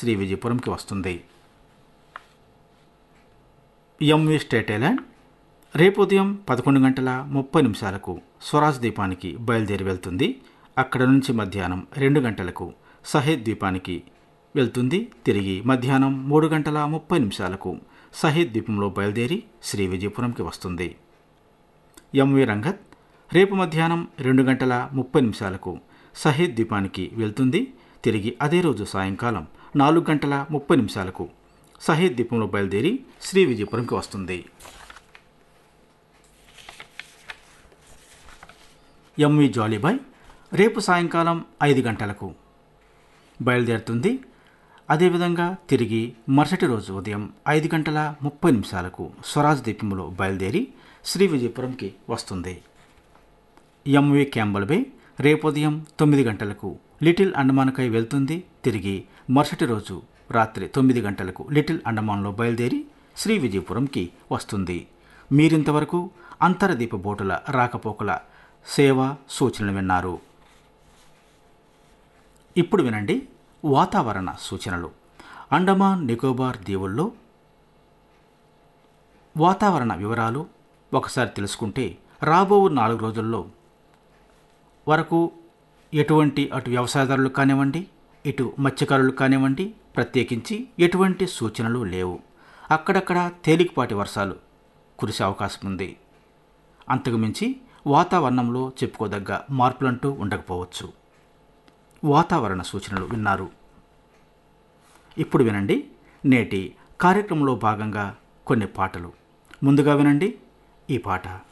శ్రీ విజయపురంకి వస్తుంది MV state island రేపు ఉదయం పదకొండు గంటల ముప్పై నిమిషాలకు స్వరాజ్ ద్వీపానికి బయలుదేరి వెళ్తుంది అక్కడ నుంచి మధ్యాహ్నం రెండు గంటలకు సహేద్ ద్వీపానికి వెళ్తుంది తిరిగి మధ్యాహ్నం మూడు గంటల ముప్పై నిమిషాలకు సహేద్ ద్వీపంలో బయలుదేరి శ్రీ విజయపురంకి వస్తుంది ఎంవి రంగత్ రేపు మధ్యాహ్నం రెండు గంటల ముప్పై నిమిషాలకు సహేద్ ద్వీపానికి వెళ్తుంది తిరిగి అదే రోజు సాయంకాలం నాలుగు గంటల ముప్పై నిమిషాలకు సహేద్ ద్వీపంలో బయలుదేరి శ్రీ విజయపురంకి వస్తుంది ఎంవి జాలీబాయ్ రేపు సాయంకాలం ఐదు గంటలకు బయలుదేరుతుంది అదేవిధంగా తిరిగి మరుసటి రోజు ఉదయం ఐదు గంటల ముప్పై నిమిషాలకు స్వరాజ్ ద్వీపంలో బయలుదేరి శ్రీ విజయపురంకి వస్తుంది ఎంవి క్యాంబల్ బే రేపు ఉదయం తొమ్మిది గంటలకు లిటిల్ అండమాన్కై వెళ్తుంది తిరిగి మరుసటి రోజు రాత్రి తొమ్మిది గంటలకు లిటిల్ అండమాన్లో బయలుదేరి శ్రీ విజయపురంకి వస్తుంది మీరింతవరకు అంతర్దీప బోటుల రాకపోకల సేవ సూచనలు విన్నారు ఇప్పుడు వినండి వాతావరణ సూచనలు అండమాన్ నికోబార్ దీవుల్లో వాతావరణ వివరాలు ఒకసారి తెలుసుకుంటే రాబో నాలుగు రోజుల్లో వరకు ఎటువంటి అటు వ్యవసాయదారులు కానివ్వండి ఇటు మత్స్యకారులు కానివ్వండి ప్రత్యేకించి ఎటువంటి సూచనలు లేవు అక్కడక్కడ తేలికపాటి వర్షాలు కురిసే అవకాశం ఉంది అంతకుమించి వాతావరణంలో చెప్పుకోదగ్గ మార్పులంటూ ఉండకపోవచ్చు వాతావరణ సూచనలు విన్నారు ఇప్పుడు వినండి నేటి కార్యక్రమంలో భాగంగా కొన్ని పాటలు ముందుగా వినండి ఈ పాట